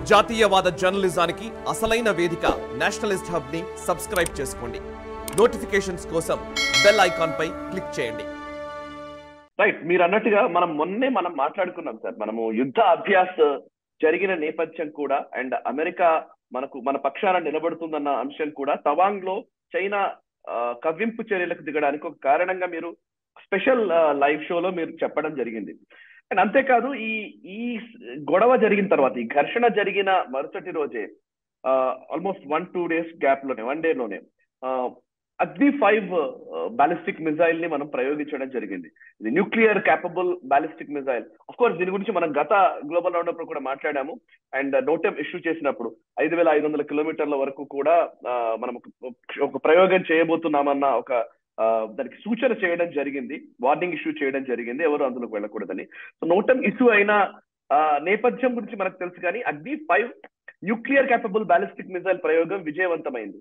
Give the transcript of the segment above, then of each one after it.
జాతీయవాద జర్నలిజానికి అసలైన వేదిక నేషనలిస్ట్ హబ్ ని సబ్స్క్రైబ్ చేసుకోండి నోటిఫికేషన్స్ కోసం బెల్ ఐకాన్ పై క్లిక్ చేయండి రైట్ మీరు అన్నట్టుగా మనం మొన్నే మనం మాట్లాడుకున్నాం సార్ మనము యుద్ధ అభ్యాస్ జరిగిన నేపథ్యం కూడా అండ్ అమెరికా మనకు మన పక్షాన నిలబడుతుందన్న అంశం కూడా తవాంగ్ లో చైనా ఆ, కవ్వింపు చర్యలకు దిగడానికి ఒక కారణంగా మీరు స్పెషల్ లైవ్ షోలో మీరు చెప్పడం జరిగింది అండ్ అంతేకాదు ఈ ఈ గొడవ జరిగిన తర్వాత ఈ ఘర్షణ జరిగిన మరుసటి రోజే almost one two days gap లోనే వన్ డే లోనే ఆ, అగ్ని ఫైవ్ బాలిస్టిక్ మిసైల్ ని మనం ప్రయోగించడం జరిగింది ఇది nuclear capable ballistic missile of course దీని గురించి మనం గత గ్లోబల్ రౌండ్ అప్పుడు కూడా మాట్లాడాము అండ్ నోటెం ఇష్యూ చేసినప్పుడు ఐదు వేల ఐదు వందల కిలోమీటర్ల వరకు కూడా ఆ, మనం ఒక- ఒక ప్రయోగం చేయబోతున్నామన్న ఒక ఆ, దానికి సూచన చేయడం జరిగింది వార్నింగ్ ఇష్యూ చేయడం జరిగింది ఎవరు అందులోకి వెళ్ళకూడదని సో నోటం ఇష్యూ అయిన ఆ, నేపథ్యం గురించి మనకు తెలుసు కానీ Agni five nuclear capable ballistic missile ప్రయోగం విజయవంతమైంది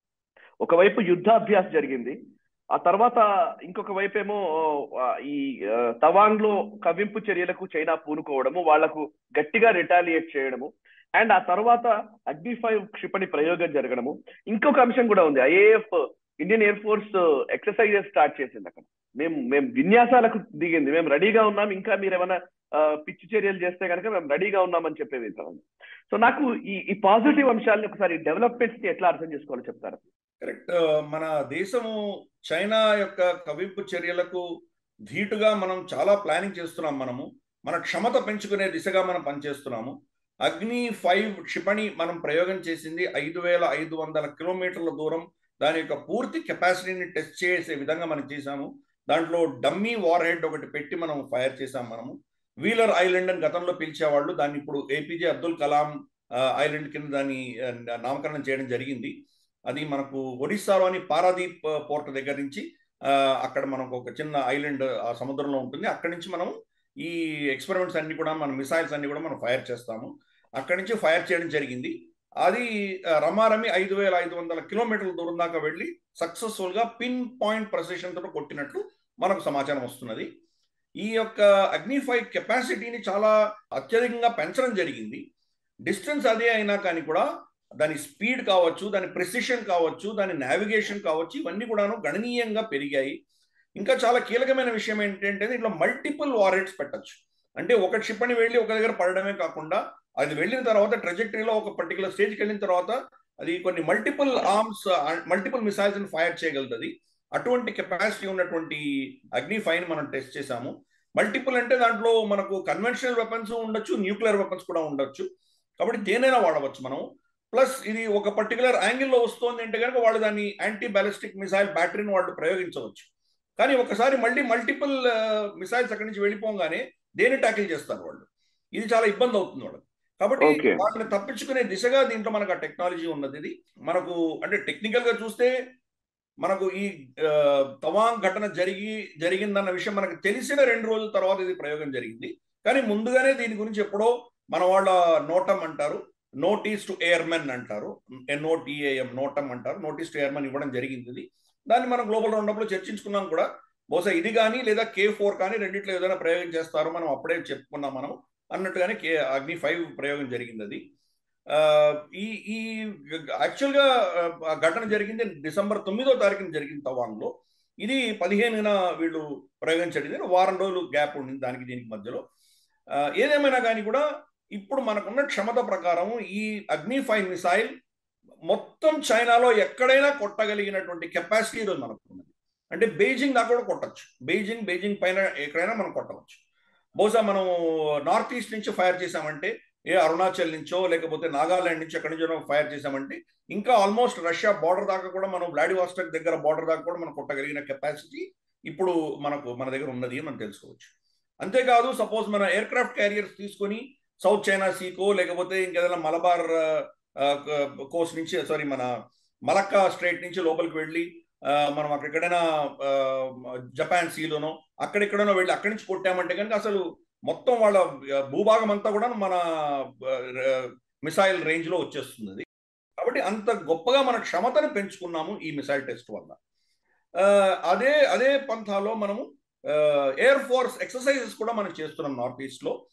ఒకవైపు యుద్ధాభ్యాస్ జరిగింది ఆ తర్వాత ఇంకొక వైపు ఏమో ఆ, ఈ ఆ, తవాంగ్ లో కవ్వింపు చర్యలకు చైనా పూనుకోవడము వాళ్లకు గట్టిగా రిటాలియేట్ చేయడము అండ్ ఆ తర్వాత అగ్ని ఫైవ్ క్షిపణి ప్రయోగం జరగడము ఇంకొక అంశం కూడా ఉంది IAF Indian air force exercises start చేసింది అక్కడ మేము మేము విన్యాసాలకు దిగింది మేము రెడీగా ఉన్నాం ఇంకా మీరు ఏమైనా ఆ, పిచ్చి చర్యలు చేస్తే కనుక మేము రెడీగా ఉన్నామని చెప్పే విధానం సో నాకు ఈ ఈ పాజిటివ్ అంశాలని ఒకసారి డెవలప్మెంట్స్ ని ఎట్లా అర్థం చేసుకోవాలో చెప్తారు కరెక్ట్ మన దేశము చైనా యొక్క కవింపు చర్యలకు ధీటుగా మనం చాలా ప్లానింగ్ చేస్తున్నాం మనము మన క్షమత పెంచుకునే దిశగా మనం పనిచేస్తున్నాము అగ్ని ఫైవ్ క్షిపణి మనం ప్రయోగం చేసింది ఐదు వేల ఐదు వందల కిలోమీటర్ల దూరం దాని యొక్క పూర్తి కెపాసిటీని టెస్ట్ చేసే విధంగా మనం చేశాము దాంట్లో డమ్మీ వార్ హెడ్ ఒకటి పెట్టి మనం ఫైర్ చేశాం మనము వీలర్ ఐలాండ్ అని గతంలో పిలిచేవాళ్ళు దాన్ని ఇప్పుడు ఏపీజే అబ్దుల్ కలాం ఆ, ఐలాండ్ కింద దాన్ని ఆ, నామకరణం చేయడం జరిగింది అది మనకు ఒడిస్సాలోని పారాదీప్ పోర్ట్ దగ్గర నుంచి ఆ, అక్కడ మనకు ఒక చిన్న ఐలాండ్ ఆ సముద్రంలో ఉంటుంది అక్కడి నుంచి మనం ఈ ఎక్స్పెరిమెంట్స్ అన్ని కూడా మన మిసైల్స్ అన్ని కూడా మనం ఫైర్ చేస్తాము అక్కడి నుంచి ఫైర్ చేయడం జరిగింది అది ఆ, రమారమి ఐదు వేల ఐదు వందల కిలోమీటర్ల దూరం దాకా వెళ్ళి సక్సెస్ఫుల్ గా పిన్ పాయింట్ ప్రొసెషన్ తో కొట్టినట్లు మనకు సమాచారం వస్తున్నది ఈ యొక్క అగ్నిఫై కెపాసిటీని చాలా అత్యధికంగా పెంచడం జరిగింది డిస్టెన్స్ అదే అయినా కానీ కూడా దాని స్పీడ్ కావచ్చు దాని ప్రెసిషన్ కావచ్చు దాని నావిగేషన్ కావచ్చు ఇవన్నీ కూడాను గణనీయంగా పెరిగాయి ఇంకా చాలా కీలకమైన విషయం ఏంటంటే దీంట్లో మల్టిపుల్ వారెట్స్ పెట్టచ్చు అంటే ఒక క్షిపణి వెళ్ళి ఒక దగ్గర పడడమే కాకుండా అది వెళ్ళిన తర్వాత ట్రెజెక్టరీలో ఒక పర్టికులర్ స్టేజ్కి వెళ్ళిన తర్వాత అది కొన్ని multiple arms multiple missiles fire చేయగలుగుతుంది అటువంటి కెపాసిటీ ఉన్నటువంటి అగ్ని ఫైన్ మనం టెస్ట్ చేశాము మల్టిపుల్ అంటే దాంట్లో మనకు కన్వెన్షనల్ వెపన్స్ ఉండొచ్చు న్యూక్లియర్ వెపన్స్ కూడా ఉండొచ్చు కాబట్టి దేనైనా వాడవచ్చు మనం ప్లస్ ఇది ఒక పర్టికులర్ యాంగిల్లో వస్తుంది అంటే కనుక వాళ్ళు దాన్ని యాంటీ బ్యాలిస్టిక్ మిసైల్ బ్యాటరీని వాళ్ళు ప్రయోగించవచ్చు కానీ ఒకసారి మళ్ళీ మల్టిపుల్ మిసైల్స్ అక్కడి నుంచి వెళ్ళిపోగానే దేని ట్యాకిల్ చేస్తారు వాళ్ళు ఇది చాలా ఇబ్బంది అవుతుంది వాళ్ళకి కాబట్టి Okay. వాటిని తప్పించుకునే దిశగా దీంట్లో మనకు ఆ టెక్నాలజీ ఉన్నది ఇది మనకు అంటే టెక్నికల్ గా చూస్తే మనకు ఈ ఆ, తవాంగ్ ఘటన జరిగి జరిగిందన్న విషయం మనకు తెలిసిన రెండు రోజుల తర్వాత ఇది ప్రయోగం జరిగింది కానీ ముందుగానే దీని గురించి ఎప్పుడో మన వాళ్ళ నోటం అంటారు నోటీస్ టు ఎయిర్మెన్ అంటారు ఎన్ఓటిఏఎం నోటం అంటారు నోటీస్ టు ఎయిర్మెన్ ఇవ్వడం జరిగింది ఇది దాన్ని మనం గ్లోబల్ రౌండప్ లో చర్చించుకున్నాం కూడా బహుశా ఇది కానీ లేదా కే ఫోర్ కానీ రెండిట్లో ఏదైనా ప్రయోగం చేస్తారో మనం అప్పుడే చెప్పుకున్నాం మనం అన్నట్టుగానే కే అగ్ని ఫైవ్ ప్రయోగం జరిగింది అది ఆ, ఈ ఈ యాక్చువల్గా ఆ ఘటన జరిగింది డిసెంబర్ తొమ్మిదో తారీఖున జరిగింది తవాంగ్లో ఇది పదిహేనున వీళ్ళు ప్రయోగం జరిగింది వారం రోజులు గ్యాప్ ఉండింది దానికి దీనికి మధ్యలో ఆ, ఏదేమైనా కానీ కూడా ఇప్పుడు మనకున్న క్షమత ప్రకారం ఈ అగ్ని ఫైవ్ మిసైల్ మొత్తం చైనాలో ఎక్కడైనా కొట్టగలిగినటువంటి కెపాసిటీ ఈరోజు మనకు ఉన్నది అంటే బీజింగ్ దాకా కూడా కొట్టచ్చు బీజింగ్ బీజింగ్ పైన ఎక్కడైనా మనం కొట్టవచ్చు బహుశా మనం నార్త్ ఈస్ట్ నుంచి ఫైర్ చేసామంటే ఏ అరుణాచల్ నుంచో లేకపోతే నాగాలాండ్ నుంచి ఎక్కడి నుంచో ఫైర్ చేసామంటే ఇంకా ఆల్మోస్ట్ రష్యా బార్డర్ దాకా కూడా మనం వ్లాడివాస్టక్ దగ్గర బార్డర్ దాకా కూడా మనం కొట్టగలిగిన కెపాసిటీ ఇప్పుడు మనకు మన దగ్గర ఉన్నది అని మనం తెలుసుకోవచ్చు అంతేకాదు సపోజ్ మన ఎయిర్ క్రాఫ్ట్ క్యారియర్స్ తీసుకొని సౌత్ చైనా సీకో లేకపోతే ఇంకేదైనా మలబార్ కోస్ట్ నుంచి సారీ మన మలక్కా స్ట్రైట్ నుంచి లోపలికి వెళ్ళి ఆ, మనం అక్కడెక్కడైనా ఆ, జపాన్ సీలోనో అక్కడెక్కడనో వెళ్ళి అక్కడి నుంచి కొట్టామంటే కనుక అసలు మొత్తం వాళ్ళ ఆ, భూభాగం అంతా కూడా మన మిసైల్ రేంజ్ లో వచ్చేస్తుంది అది. కాబట్టి అంత గొప్పగా మన క్షమతను పెంచుకున్నాము ఈ మిసైల్ టెస్ట్ వల్ల ఆ, అదే అదే పంథాలో మనము ఎయిర్ ఫోర్స్ ఎక్సర్సైజెస్ కూడా మనం చేస్తున్నాం నార్త్ ఈస్ట్ లో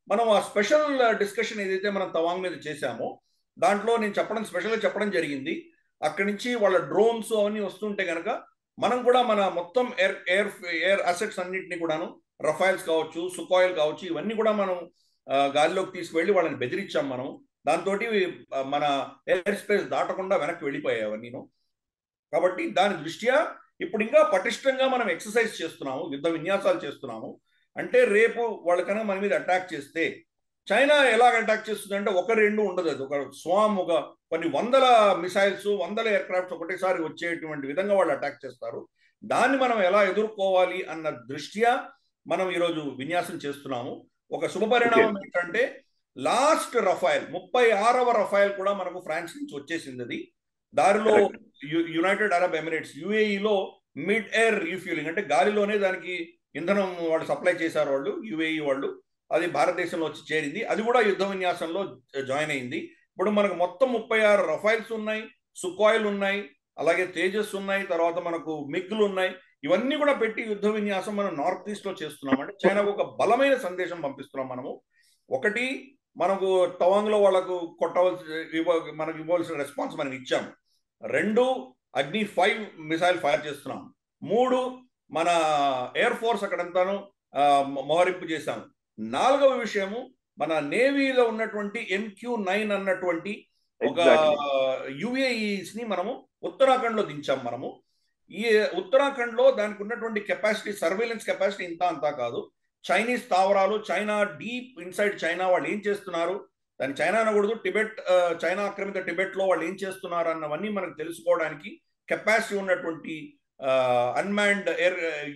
మనం ఆ స్పెషల్ డిస్కషన్ ఏదైతే మనం తవాంగ్ మీద చేశామో దాంట్లో నేను చెప్పడం స్పెషల్గా చెప్పడం జరిగింది అక్కడి నుంచి వాళ్ళ డ్రోన్స్ అవన్నీ వస్తుంటే కనుక మనం కూడా మన మొత్తం ఎయిర్ ఎయిర్ ఎయిర్ అసెట్స్ అన్నింటినీ కూడాను రఫైల్స్ కావచ్చు సుకోయిల్ కావచ్చు ఇవన్నీ కూడా మనం ఆ, గాలిలోకి తీసుకువెళ్ళి వాళ్ళని బెదిరించాం మనం దాంతో మన ఎయిర్ స్పేస్ దాటకుండా వెనక్కి వెళ్ళిపోయాయి అవన్నీను కాబట్టి దాని దృష్ట్యా ఇప్పుడు ఇంకా పటిష్టంగా మనం ఎక్సర్సైజ్ చేస్తున్నాము యుద్ధ విన్యాసాలు చేస్తున్నాము అంటే రేపు వాళ్ళ కనుక మన మీద అటాక్ చేస్తే చైనా ఎలాగ అటాక్ చేస్తుంది అంటే ఒక రెండు ఉండదు అది ఒక స్వామ్ ఒక కొన్ని వందల మిసైల్స్ వందల ఎయిర్ క్రాఫ్ట్స్ ఒకటేసారి వచ్చేటువంటి విధంగా వాళ్ళు అటాక్ చేస్తారు దాన్ని మనం ఎలా ఎదుర్కోవాలి అన్న దృష్ట్యా మనం ఈరోజు విన్యాసం చేస్తున్నాము ఒక శుభ పరిణామం ఏంటంటే లాస్ట్ రఫైల్ ముప్పై ఆరవ రఫైల్ కూడా మనకు ఫ్రాన్స్ నుంచి వచ్చేసింది అది దారిలో యు- యునైటెడ్ అరబ్ ఎమిరేట్స్ యుఏఈలో మిడ్ ఎయిర్ రీఫ్యూలింగ్ అంటే గాలిలోనే దానికి ఇంధనం వాళ్ళు సప్లై చేశారు వాళ్ళు యుఏఈ వాళ్ళు అది భారతదేశంలో వచ్చి చేరింది అది కూడా యుద్ధ విన్యాసంలో జాయిన్ అయింది ఇప్పుడు మనకు మొత్తం ముప్పై ఆరు రఫైల్స్ ఉన్నాయి సుకోయిల్ ఉన్నాయి అలాగే తేజస్ ఉన్నాయి తర్వాత మనకు మిగ్లు ఉన్నాయి ఇవన్నీ కూడా పెట్టి యుద్ధ విన్యాసం మనం నార్త్ ఈస్ట్ లో చేస్తున్నాం అంటే చైనాకు ఒక బలమైన సందేశం పంపిస్తున్నాం మనము ఒకటి మనకు తవాంగ్ లో వాళ్ళకు కొట్టవలసి ఇవ్వ- మనకు ఇవ్వాల్సిన రెస్పాన్స్ మనం ఇచ్చాము రెండు అగ్ని ఫైవ్ మిసైల్ ఫైర్ చేస్తున్నాం మూడు మన ఎయిర్ ఫోర్స్ అక్కడంతాను ఆ, మొ- మోహరింపు చేశాము నాలుగవ విషయము మన నేవీలో ఉన్నటువంటి ఎంక్యూ నైన్ అన్నటువంటి ఒక Exactly. యుఏఈస్ ని మనము ఉత్తరాఖండ్ లో దించాం మనము ఈ ఉత్తరాఖండ్ లో దానికి ఉన్నటువంటి కెపాసిటీ సర్వేలెన్స్ కెపాసిటీ ఇంత అంతా కాదు చైనీస్ స్థావరాలు చైనా డీప్ ఇన్సైడ్ చైనా వాళ్ళు ఏం చేస్తున్నారు దాని చైనా అనకూడదు టిబెట్ ఆ, చైనా ఆక్రమిత టిబెట్ లో వాళ్ళు ఏం చేస్తున్నారు అన్నవన్నీ మనకు తెలుసుకోవడానికి కెపాసిటీ ఉన్నటువంటి అన్మాన్డ్ ఎయిర్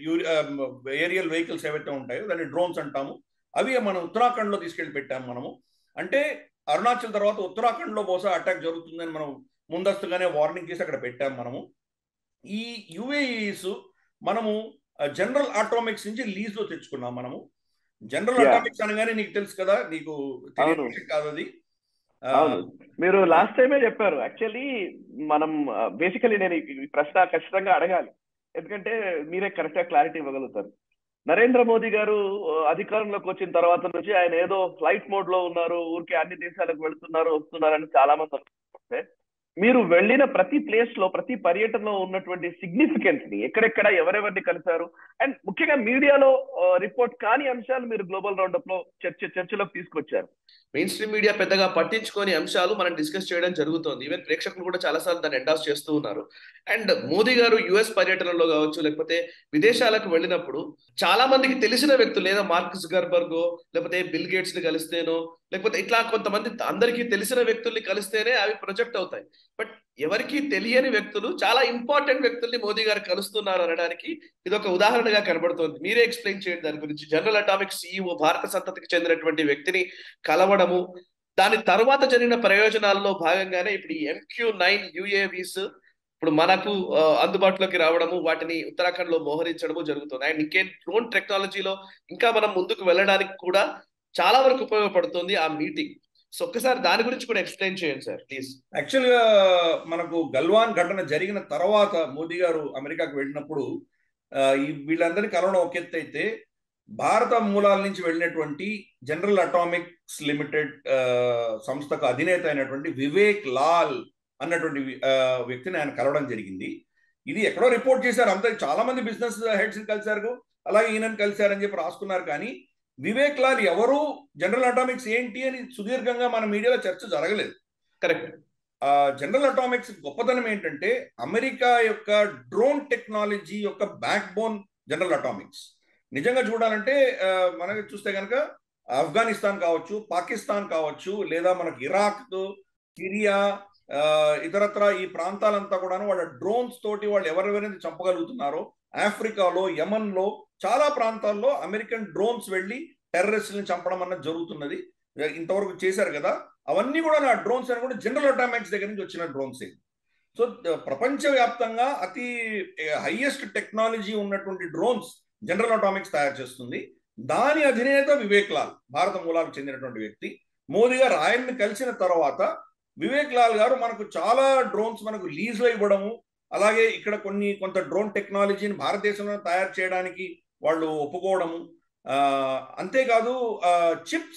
ఏరియల్ వెహికల్స్ ఏవైతే ఉంటాయో దాన్ని డ్రోన్స్ అంటాము అవి మనం ఉత్తరాఖండ్ లో తీసుకెళ్లి పెట్టాము మనము అంటే అరుణాచల్ తర్వాత ఉత్తరాఖండ్ లో బహుశా అటాక్ జరుగుతుందని మనం ముందస్తుగానే వార్నింగ్ చేసి అక్కడ పెట్టాం మనము ఈ యుఏఈస్ మనము జనరల్ ఆటోమిక్స్ నుంచి లీజ్ లో తెచ్చుకున్నాం మనము జనరల్ Yeah. ఆటోమిక్స్ అనగానే నీకు తెలుసు కదా నీకు తెలియని అవును. విషయం కాదు అది ఆ, అవును మీరు లాస్ట్ టైమే చెప్పారు యాక్చువల్లీ మనం బేసికలీ నేను ఈ ఈ ప్రశ్న ఖచ్చితంగా అడగాలి ఎందుకంటే మీరే కరెక్ట్ గా క్లారిటీ ఇవ్వగలుగుతారు నరేంద్ర మోదీ గారు ఆ, అధికారంలోకి వచ్చిన తర్వాత నుంచి ఆయన ఏదో ఫ్లైట్ మోడ్ లో ఉన్నారు ఊరికే అన్ని దేశాలకు వెళ్తున్నారు వస్తున్నారని చాలా మంది అనుకుంటే మీరు వెళ్ళిన ప్రతి ప్లేస్ లో ప్రతి పర్యటనలో ఉన్నటువంటి సిగ్నిఫికెన్స్ ని ఎక్కడెక్కడ ఎవరెవరిని కలిశారు అండ్ ముఖ్యంగా మీడియాలో రిపోర్ట్ కాని అంశాలు మీరు గ్లోబల్ రౌండప్ లో చర్చ చర్చలోకి తీసుకొచ్చారు మెయిన్ స్ట్రీమ్ మీడియా పెద్దగా పట్టించుకొని అంశాలు మనం డిస్కస్ చేయడం జరుగుతోంది ఈవెన్ ప్రేక్షకులు కూడా చాలాసార్లు దాన్ని ఎండాస్ చేస్తూ ఉన్నారు అండ్ మోదీ గారు యుఎస్ పర్యటనలో కావచ్చు లేకపోతే విదేశాలకు వెళ్ళినప్పుడు చాలా మందికి తెలిసిన వ్యక్తులు లేదా మార్క్స్ గర్బర్గో లేకపోతే బిల్ గేట్స్ ని కలిస్తేనో లేకపోతే ఇట్లా కొంతమంది అందరికీ తెలిసిన వ్యక్తుల్ని కలిస్తేనే అవి ప్రొజెక్ట్ అవుతాయి బట్ ఎవరికి తెలియని వ్యక్తులు చాలా ఇంపార్టెంట్ వ్యక్తుల్ని మోదీ గారు కలుస్తున్నారు అనడానికి ఇది ఒక ఉదాహరణగా కనబడుతోంది మీరే ఎక్స్ప్లెయిన్ చేయండి దాని గురించి జనరల్ అటామిక్ సిఇఓ భారత సంతతికి చెందినటువంటి వ్యక్తిని కలవడము దాని తర్వాత జరిగిన ప్రయోజనాల్లో భాగంగానే ఇప్పుడు ఈ ఎంక్యూ నైన్ యుఏవిస్ ఇప్పుడు మనకు ఆ, అందుబాటులోకి రావడము వాటిని ఉత్తరాఖండ్ లో మోహరించడము జరుగుతుంది అండ్ ఇంకేం డ్రోన్ టెక్నాలజీలో ఇంకా మనం ముందుకు వెళ్ళడానికి కూడా చాలా వరకు ఉపయోగపడుతుంది ఆ మీటింగ్ సో ఒక్కసారి దాని గురించి కూడా ఎక్స్ప్లెయిన్ చేయండి సార్ ప్లీజ్ యాక్చువల్ గా మనకు గల్వాన్ ఘటన జరిగిన తర్వాత మోదీ గారు అమెరికాకు వెళ్ళినప్పుడు ఆ, ఈ వీళ్ళందరినీ కలవడం ఒక ఎత్తు అయితే భారత మూలాల నుంచి వెళ్ళినటువంటి జనరల్ అటామిక్స్ లిమిటెడ్ ఆ, సంస్థకు అధినేత అయినటువంటి వివేక్ లాల్ అన్నటువంటి వి- ఆ, వ్యక్తిని ఆయన కలవడం జరిగింది ఇది ఎక్కడో రిపోర్ట్ చేశారు అంతా చాలా మంది బిజినెస్ హెడ్స్ కలిశారు అలాగే ఈయనని కలిశారని చెప్పి రాసుకున్నారు కానీ వివేక్ లాల్ ఎవరు జనరల్ అటామిక్స్ ఏంటి అని సుదీర్ఘంగా మన మీడియాలో చర్చ జరగలేదు కరెక్ట్ ఆ జనరల్ అటామిక్స్ గొప్పతనం ఏంటంటే అమెరికా యొక్క డ్రోన్ టెక్నాలజీ యొక్క బ్యాక్ బోన్ జనరల్ అటామిక్స్ నిజంగా చూడాలంటే ఆ, మనకి చూస్తే కనుక ఆఫ్ఘనిస్తాన్ కావచ్చు పాకిస్తాన్ కావచ్చు లేదా మనకి ఇరాక్ సిరియా ఆ, ఇతరత్ర ఈ ప్రాంతాలంతా కూడాను వాళ్ళ డ్రోన్స్ తోటి వాళ్ళు ఎవరెవరైతే చంపగలుగుతున్నారో ఆఫ్రికాలో యమన్ లో చాలా ప్రాంతాల్లో అమెరికన్ డ్రోన్స్ వెళ్ళి టెర్రరిస్ట్ని చంపడం అన్నది జరుగుతున్నది ఇంతవరకు చేశారు కదా అవన్నీ కూడా నా డ్రోన్స్ అని కూడా జనరల్ అటామిక్స్ దగ్గర నుంచి వచ్చిన డ్రోన్స్ సో ప్రపంచవ్యాప్తంగా అతి హైయెస్ట్ టెక్నాలజీ ఉన్నటువంటి డ్రోన్స్ జనరల్ అటామిక్స్ తయారు చేస్తుంది దాని అధినేత వివేక్ లాల్ భారత మూలాలకు చెందినటువంటి వ్యక్తి మోదీ గారు ఆయన్ని కలిసిన తర్వాత వివేక్ లాల్ గారు మనకు చాలా డ్రోన్స్ మనకు లీజ్ లో ఇవ్వడము అలాగే ఇక్కడ కొన్ని కొంత డ్రోన్ టెక్నాలజీని భారతదేశంలో తయారు చేయడానికి వాళ్ళు ఒప్పుకోవడము ఆ, అంతేకాదు చిప్స్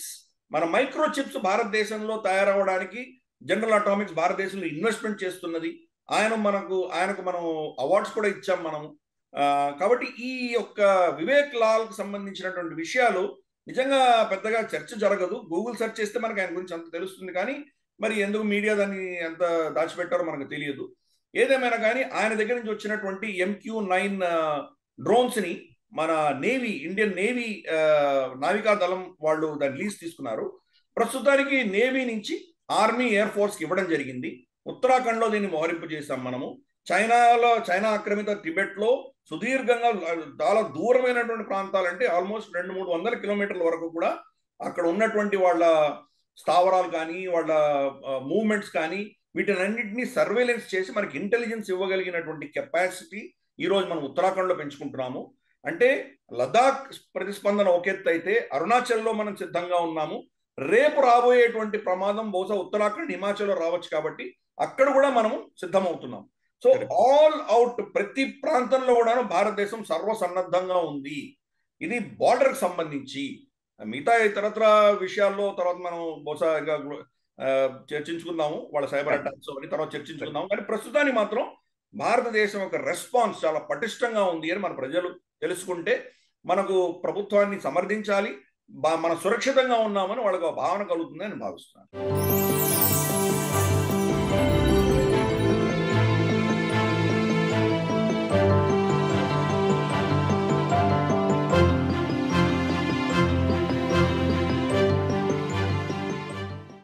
మన మైక్రో చిప్స్ భారతదేశంలో తయారవడానికి జనరల్ అటామిక్స్ భారతదేశంలో ఇన్వెస్ట్మెంట్ చేస్తున్నది ఆయన మనకు ఆయనకు మనం అవార్డ్స్ కూడా ఇచ్చాం మనం ఆ, కాబట్టి ఈ యొక్క వివేక్ లాల్కి సంబంధించినటువంటి విషయాలు నిజంగా పెద్దగా చర్చ జరగదు గూగుల్ సెర్చ్ చేస్తే మనకు ఆయన గురించి అంత తెలుస్తుంది కానీ మరి ఎందుకు మీడియా దాన్ని ఎంత దాచిపెట్టారో మనకు తెలియదు ఏదేమైనా కానీ ఆయన దగ్గర నుంచి వచ్చినటువంటి ఎంక్యూ నైన్ డ్రోన్స్ ని మన నేవీ ఇండియన్ నేవీ ఆ, నావికా దళం వాళ్ళు దాన్ని లీజ్ తీసుకున్నారు ప్రస్తుతానికి నేవీ నుంచి ఆర్మీ ఎయిర్ ఫోర్స్ కి ఇవ్వడం జరిగింది ఉత్తరాఖండ్ లో దీన్ని మోహరింపు చేశాం మనము చైనాలో చైనా ఆక్రమిత టిబెట్ లో సుదీర్ఘంగా చాలా దూరమైనటువంటి ప్రాంతాలంటే ఆల్మోస్ట్ రెండు మూడు వందల కిలోమీటర్ల వరకు కూడా అక్కడ ఉన్నటువంటి వాళ్ళ స్థావరాలు కానీ వాళ్ళ మూవ్మెంట్స్ కానీ వీటినన్నింటినీ సర్వేలెన్స్ చేసి మనకి ఇంటెలిజెన్స్ ఇవ్వగలిగినటువంటి కెపాసిటీ ఈ రోజు మనం ఉత్తరాఖండ్లో పెంచుకుంటున్నాము అంటే లదాఖ్ ప్రతిస్పందన ఒక ఎత్తు అయితే అరుణాచల్లో మనం సిద్ధంగా ఉన్నాము రేపు రాబోయేటువంటి ప్రమాదం బహుశా ఉత్తరాఖండ్ హిమాచల్లో రావచ్చు కాబట్టి అక్కడ కూడా మనము సిద్ధమవుతున్నాం సో Correct. ఆల్ అవుట్ ప్రతి ప్రాంతంలో కూడాను భారతదేశం సర్వసన్నద్ధంగా ఉంది ఇది border కి సంబంధించి మిగతా ఇతరత్ర విషయాల్లో తర్వాత మనం బహుశా ఇంకా ఆ, చర్చించుకుందాము వాళ్ళ సైబర్ అటాక్స్ అని తర్వాత చర్చించుకుందాం కానీ ప్రస్తుతానికి మాత్రం భారతదేశం యొక్క రెస్పాన్స్ చాలా పటిష్టంగా ఉంది అని మన ప్రజలు తెలుసుకుంటే మనకు ప్రభుత్వాన్ని సమర్థించాలి బా- మన సురక్షితంగా ఉన్నామని వాళ్ళకు ఆ భావన కలుగుతుందని నేను భావిస్తున్నాను